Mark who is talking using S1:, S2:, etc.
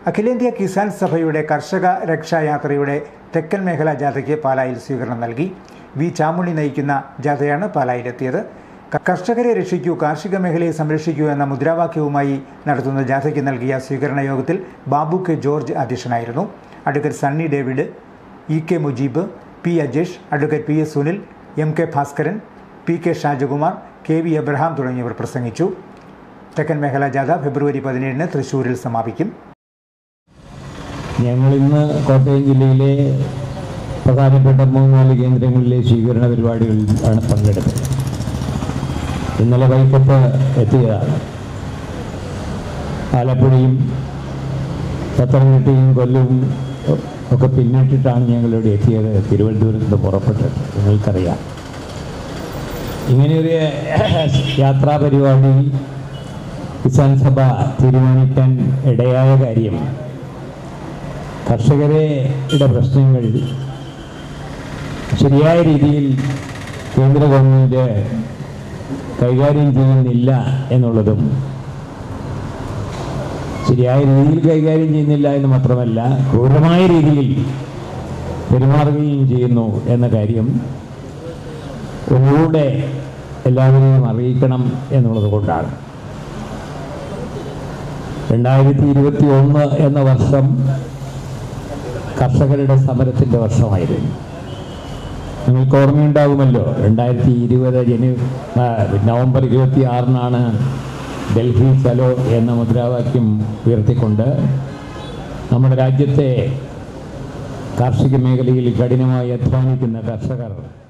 S1: അഖിലേന്ത്യാ കിസാൻ സഭയുടെ കർഷക രക്ഷായാത്രയുടെ തെക്കൻ മേഖലാ ജാഥയ്ക്ക് പാലായിൽ സ്വീകരണം നൽകി വി ചാമുണ്ണി നയിക്കുന്ന ജാഥയാണ് പാലായിലെത്തിയത് ക- കർഷകരെ രക്ഷിക്കൂ കാർഷിക മേഖലയെ സംരക്ഷിക്കൂ എന്ന മുദ്രാവാക്യവുമായി നടത്തുന്ന ജാഥയ്ക്ക് നൽകിയ സ്വീകരണ യോഗത്തിൽ ബാബു കെ ജോർജ് അധ്യക്ഷനായിരുന്നു advocate Sunny David E K Mujeeb P Ajesh advocate P S Sunil M K Bhaskaran P K Shajakumar K V Abraham തുടങ്ങിയവർ പ്രസംഗിച്ചു തെക്കൻ മേഖലാ ജാഥ ഫെബ്രുവരി പതിനേഴിന് തൃശൂരിൽ സമാപിക്കും
S2: ഞങ്ങൾ ഇന്ന് കോട്ടയം ജില്ലയിലെ പ്രധാനപ്പെട്ട മൂന്നാല് കേന്ദ്രങ്ങളിലെ സ്വീകരണ പരിപാടികളിൽ ആണ് പങ്കെടുത്തത് ഇന്നലെ വൈകിട്ട് എത്തിയതാണ് ആലപ്പുഴയും പത്തനംതിട്ടയും കൊല്ലവും ഒക്കെ പിന്നിട്ടിട്ടാണ് ഞങ്ങളിവിടെ എത്തിയത് തിരുവനന്തപുരത്ത് നിന്ന് പുറപ്പെട്ടത് നിങ്ങൾക്കറിയാം ഇങ്ങനെയൊരു യാത്രാ പരിപാടി കിസാൻ സഭ തീരുമാനിക്കാൻ ഇടയായ കാര്യം കർഷകരുടെ പ്രശ്നങ്ങൾ ശരിയായ രീതിയിൽ കേന്ദ്ര ഗവൺമെൻറ് കൈകാര്യം ചെയ്യുന്നില്ല എന്നുള്ളതും ശരിയായ രീതിയിൽ കൈകാര്യം ചെയ്യുന്നില്ല എന്ന് മാത്രമല്ല ക്രൂരമായ രീതിയിൽ പെരുമാറുകയും ചെയ്യുന്നു എന്ന കാര്യം ഒന്നുകൂടെ എല്ലാവരെയും അറിയിക്കണം എന്നുള്ളത് കൊണ്ടാണ് രണ്ടായിരത്തി ഇരുപത്തി ഒന്ന് എന്ന വർഷം കർഷകരുടെ സമരത്തിൻ്റെ വർഷമായിരുന്നു നിങ്ങൾക്ക് ഓർമ്മയുണ്ടാകുമല്ലോ രണ്ടായിരത്തി ഇരുപത് ജനു ആ, നവംബർ ഇരുപത്തി ആറിനാണ് ഡൽഹി ചലോ എന്ന മുദ്രാവാക്യം ഉയർത്തിക്കൊണ്ട് നമ്മുടെ രാജ്യത്തെ കാർഷിക മേഖലയിൽ കഠിനമായി അധ്വാനിക്കുന്ന കർഷകർ